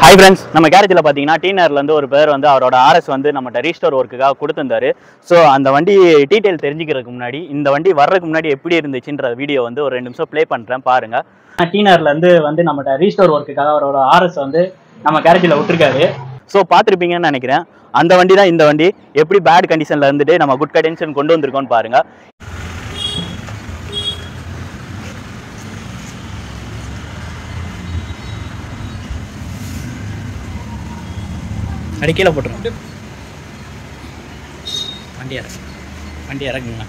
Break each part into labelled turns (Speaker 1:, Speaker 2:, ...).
Speaker 1: Hi friends நம்ம கேரேஜில் பார்த்தீங்கன்னா டீனர்லேருந்து ஒரு பேர் வந்து அவரோட ஆர்எஸ் வந்து நம்மகிட்ட ரீஸ்டோர் ஒர்க்குக்காக கொடுத்துருந்தாரு ஸோ அந்த வண்டி டீட்டெயில் தெரிஞ்சுக்கிறதுக்கு முன்னாடி இந்த வண்டி வர்றதுக்கு முன்னாடி எப்படி இருந்துச்சுன்ற வீடியோ வந்து ஒரு ரெண்டு நிமிஷம் ப்ளே பண்ணுறேன் பாருங்க டீனர்லேருந்து வந்து நம்மகிட்ட ரீஸ்டோர் ஒர்க்குக்காக அவரோட ஆர்எஸ் வந்து நம்ம கேரேஜில் விட்டுருக்காரு ஸோ பார்த்துருப்பீங்கன்னு நினைக்கிறேன் அந்த வண்டி தான் இந்த வண்டி எப்படி பேட் கண்டிஷனில் இருந்துட்டு நம்ம குட் கண்டிஷன் கொண்டு வந்திருக்கோம்னு பாருங்க அடி கீழே போட்டுருங்க வண்டி இறக்கு வண்டி இறக்குங்க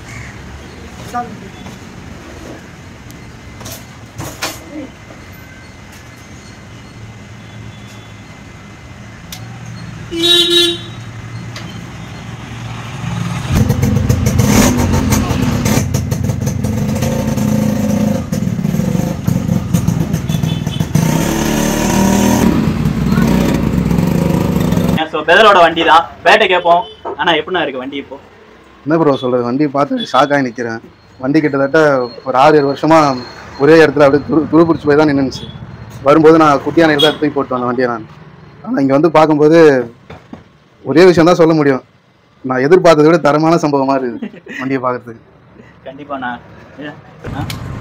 Speaker 1: ஸோ பெதரோட வண்டி தான் பேட்டை கேட்போம் ஆனால் எப்படிண்ணா இருக்கு வண்டி இப்போ
Speaker 2: என்ன ப்ரோ சொல்கிறது வண்டி பார்த்து ஷாக் ஆகி நிற்கிறேன் வண்டி கிட்டத்தட்ட ஒரு ஆறு ஏழு வருஷமாக ஒரே இடத்துல அப்படியே துரு துரு பிடிச்சி போய் தான் நின்றுச்சு வரும்போது நான் குட்டியான தான் தூக்கி போட்டு வந்தேன் வண்டியை நான் ஆனால் இங்கே வந்து பார்க்கும்போது ஒரே விஷயம் தான் சொல்ல முடியும் நான் எதிர்பார்த்ததை விட தரமான சம்பவமாக இருக்குது வண்டியை பார்க்கறதுக்கு
Speaker 1: கண்டிப்பாண்ணா ஏ, ஆ?